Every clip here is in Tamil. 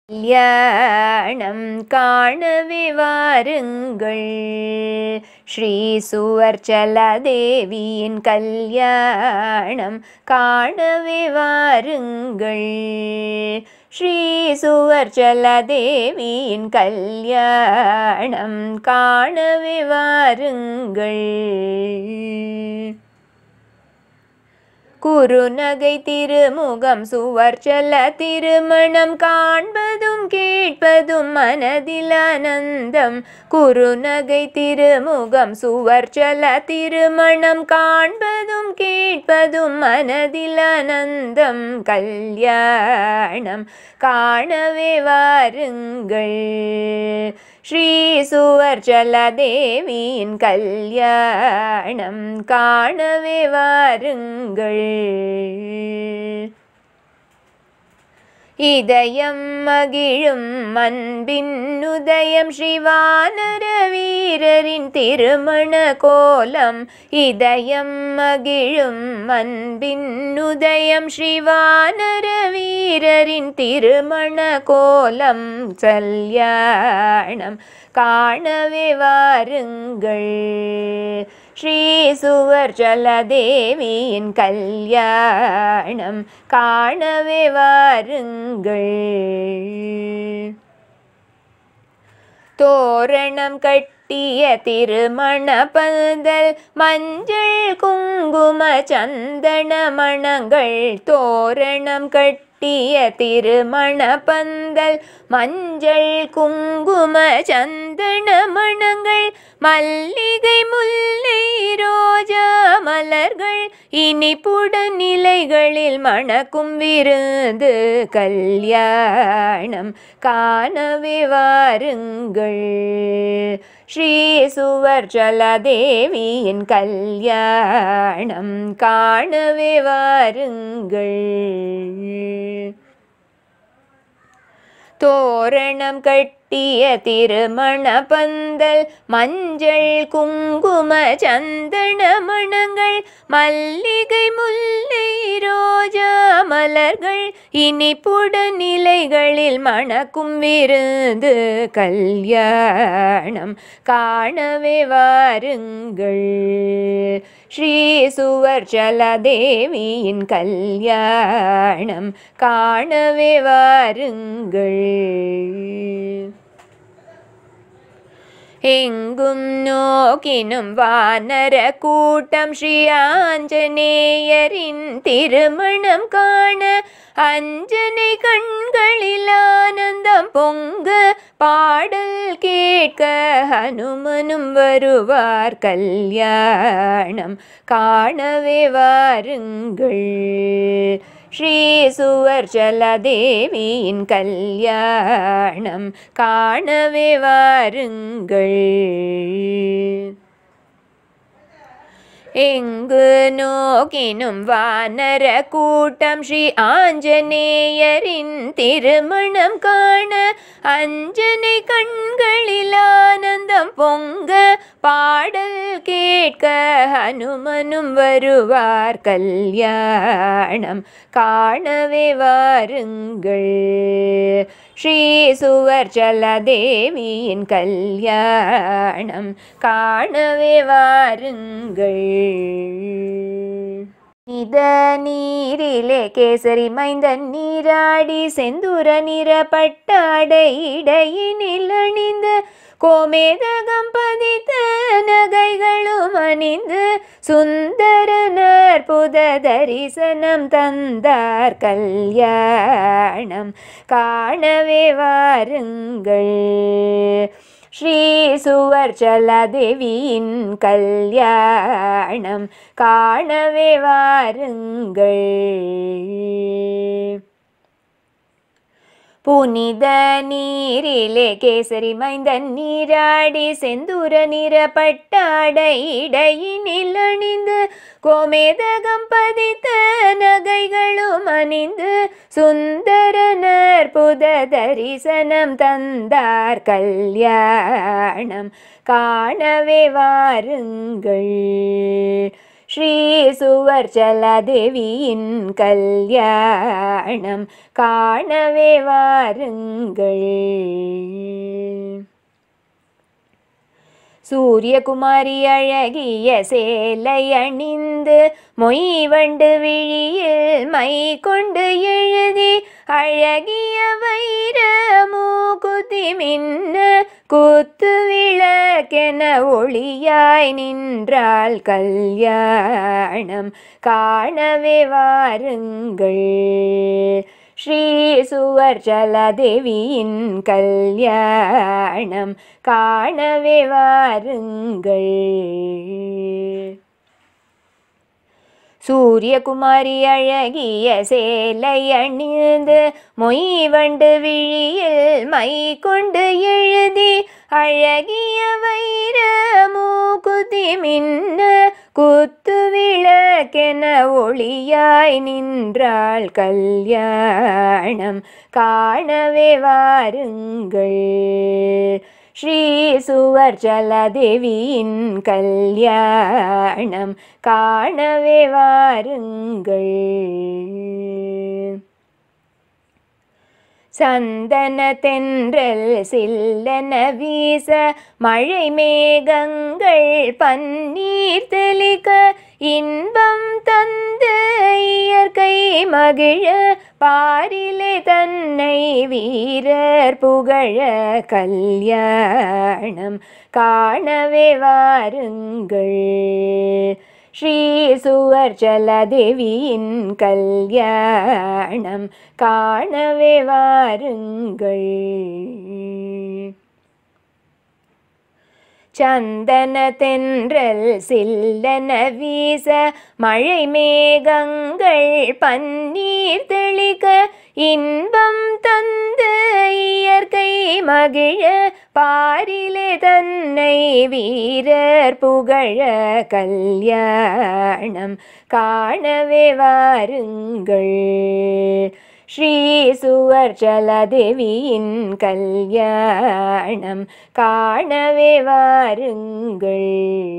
கல்யாணம் காணவே வாருங்கள் ஸ்ரீ சுவர்ச்சலா தேவியின் கல்யாணம் காணவே வாருங்கள் ஸ்ரீ சுவர்ச்சலா தேவியின் கல்யாணம் காணவே வாருங்கள் குறுநகை திருமுகம் சுவர்ச்சல திருமணம் காண்பதும் கேட்பதும் மனதில் ஆனந்தம் குறுநகை திருமுகம் சுவர்ச்சல திருமணம் காண்பதும் கேட்பதும் மனதில் ஆனந்தம் கல்யாணம் காணவே வாருங்கள் ஸ்ரீ சுவர்ச்சல தேவியின் கல்யாணம் காணவே வாருங்கள் இதயம் மகிழும் அன்பின் உதயம் ஸ்ரீவானர வீரரின் திருமண கோலம் இதயம் மகிழும் அன்பின் உதயம் ஸ்ரீவானர வீரரின் திருமண கோலம் கல்யாணம் காணவே வாருங்கள் ஸ்ரீ சுவர்ச்சல தேவியின் கல்யாணம் காணவே வாருங்கள் தோரணம் கட்டிய திருமண பந்தல் மஞ்சள் குங்கும சந்தன மணங்கள் தோரணம் கட்டிய திருமண பந்தல் மஞ்சள் குங்கும சந்தன மணங்கள் மல்லிகை முல்லை ரோஜா மலர்கள் இனிப்புடன் நிலைகளில் மணக்கும் விருந்து கல்யாணம் காணவே வாருங்கள் ஸ்ரீ சுவர்ச்சல தேவியின் கல்யாணம் காணவே வாருங்கள் தோரணம் கட்டிய திருமண பந்தல் மஞ்சள் குங்கும சந்தன மணங்கள் மல்லிகை முல்லை ரோஜா மலர்கள் இனிப்புடன் நிலைகளில் மணக்கும் விருந்து கல்யாணம் காணவே வாருங்கள் ஸ்ரீ சுவர்ச்சல தேவியின் கல்யாணம் காணவே வாருங்கள் எங்கும் நோக்கினும் வானர கூட்டம் ஸ்ரீ ஆஞ்சநேயரின் திருமணம் காண அஞ்சனை கண்களில் ஆனந்தம் பொங்க பாடல் கேட்க ஹனுமனும் வருவார் கல்யாணம் காணவே வாருங்கள் ஸ்ரீ சுவர்ச்சல தேவியின் கல்யாணம் காணவே வாருங்கள் எங்கு நோக்கினும் வானர கூட்டம் ஸ்ரீ ஆஞ்சநேயரின் திருமணம் காண அஞ்சனை கண்களில் ஆனந்தம் பொங்க பாடல் கேட்க ஹனுமனும் வருவார் கல்யாணம் காணவே வாருங்கள் ஸ்ரீ சுவர்ச்சல தேவியின் கல்யாணம் காணவே வாருங்கள் நித நீரிலே கேசரி மைந்தன் நீராடி செந்தூர நிற பட்டாடை இடையினில் அணிந்து கோமேதகம் பதித்த நகைகளும் அணிந்து சுந்தரன் அற்புத தரிசனம் தந்தார் கல்யாணம் காணவே வாருங்கள் ஸ்ரீ சுவர்ச்சல தேவியின் கல்யாணம் காணவே வாருங்கள் புனித நீரிலே கேசரி மைந்தன் நீராடி செந்தூர நிற பட்டாடை இடையினில் அணிந்து கோமேதகம் பதித்த நகைகளும் அணிந்து சுந்தரன் அற்புத தரிசனம் தந்தார் கல்யாணம் காணவே வாருங்கள் ஸ்ரீ சுவர்ச்சலதேவியின் கல்யாணம் காணவே வாருங்கள் சூரியகுமாரி அழகிய சேலை அணிந்து மொய்வண்டு விழியில் மை கொண்டு எழுதி அழகிய வைர மூக்குத்தி மின்ன குத்து விளக்கென ஒளியாய் நின்றால் கல்யாணம் காணவே வாருங்கள் ஸ்ரீ சுவர்ச்சலதேவியின் கல்யாணம் காணவே வாருங்கள் சூரியகுமாரி அழகிய சேலை அணிந்து மொய்வண்டு விழியில் மை கொண்டு எழுதி அழகிய வைர மூக்குத்தி மின்ன குத்து விளக்கென ஒளியாய் நின்றாள் கல்யாணம் காணவே வாருங்கள் ஸ்ரீ சுவர்ச்சலதேவியின் கல்யாணம் காணவே வாருங்கள் சந்தன தென்றல் சில்லென வீச மழை மேகங்கள் பன்னீர் தெளிக்க இன்பம் தந்து இயற்கை மகிழ பாரிலே தன்னை வீரர் புகழ கல்யாணம் காணவே வாருங்கள் ஸ்ரீ சுவர்ச்சலதேவியின் கல்யாணம் காணவே வாருங்கள் சந்தன தென்றல் சில்லன வீச மழை மேகங்கள் பன்னீர் தெளிக்க இன்பம் தந்து இயற்கை மகிழ பாரிலே தன்னை வீரர் புகழ கல்யாணம் காணவே வாருங்கள் ஸ்ரீ சுவர்ச்சலதேவியின் கல்யாணம் காணவே வாருங்கள்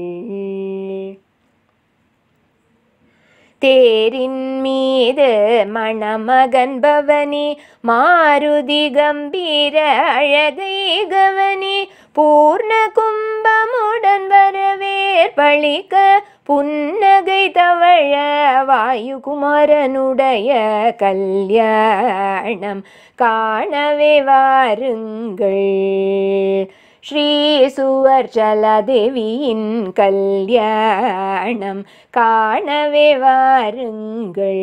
தேரின் மீது மணமகன் பவனி மாருதி கம்பீர அழகை கவனி பூர்ண கும்பமுடன் வரவேற்பளிக்க புன்னகை தவழ வாயுகுமாரனுடைய கல்யாணம் காணவே வாருங்கள் ஸ்ரீ சுவர்ச்சலதேவியின் கல்யாணம் காணவே வாருங்கள்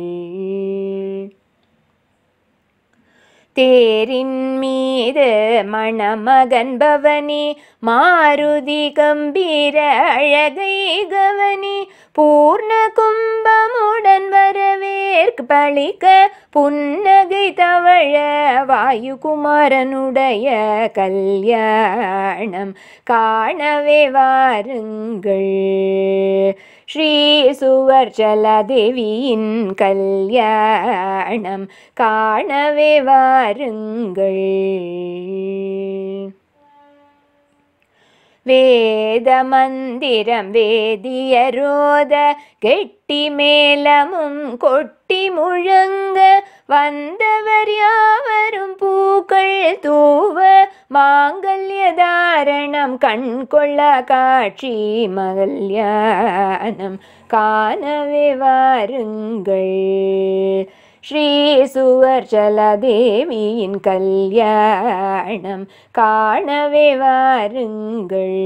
தேரின் மீது மணமகன் பவனி மாருதி கம்பீர அழகை கவனி பூர்ண கும்பமுடன் வரவேற்கு பளிக்க புன்னகை தவழ வாயுகுமாரனுடைய கல்யாணம் காணவே வாருங்கள் ஸ்ரீ சுவர்ச்சலதேவியின் கல்யாணம் காணவே வாருங்கள் வேத மந்திரம் வேதியரோத கெட்டி மேலமும் கொட்டி முழங்க வந்தவர் யாவரும் பூக்கள் தூவ மாங்கல்ய தாரணம் கண் கொள்ள காட்சி மகல்யானம் காணவே வாருங்கள் ஸ்ரீ சுவர்ச்சலதேவியின் கல்யாணம் காணவே வாருங்கள்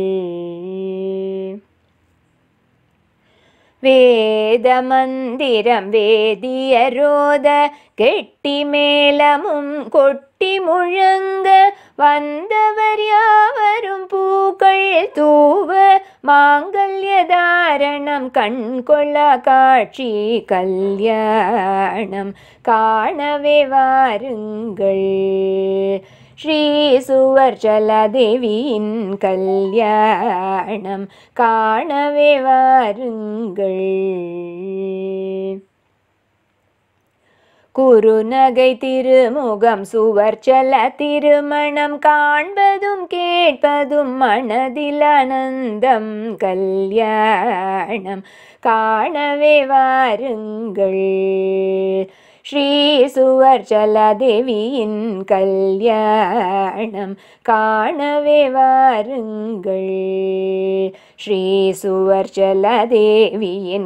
வேத மந்திரம் வேதியரோத கெட்டி மேலமும் கொட்டி முழங்க வந்தவர் யாவரும் பூக்கள் தூவ மாங்கல்ய தாரணம் கண் கொள்ள காட்சி கல்யாணம் காணவே வாருங்கள் ஸ்ரீ சுவர்ச்சலதேவியின் கல்யாணம் காணவே வாருங்கள் குறுநகை திருமுகம் சுவர்ச்சல திருமணம் காண்பதும் கேட்பதும் மனதில் அனந்தம் கல்யாணம் காணவே வாருங்கள் ஸ்ரீ சுவர்ச்சல தேவியின் கல்யாணம் காணவே வாருங்கள் ஸ்ரீ சுவர்ச்சல தேவியின்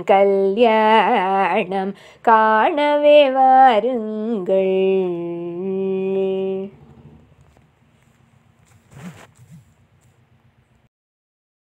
கல்யாணம் காணவே வாருங்கள்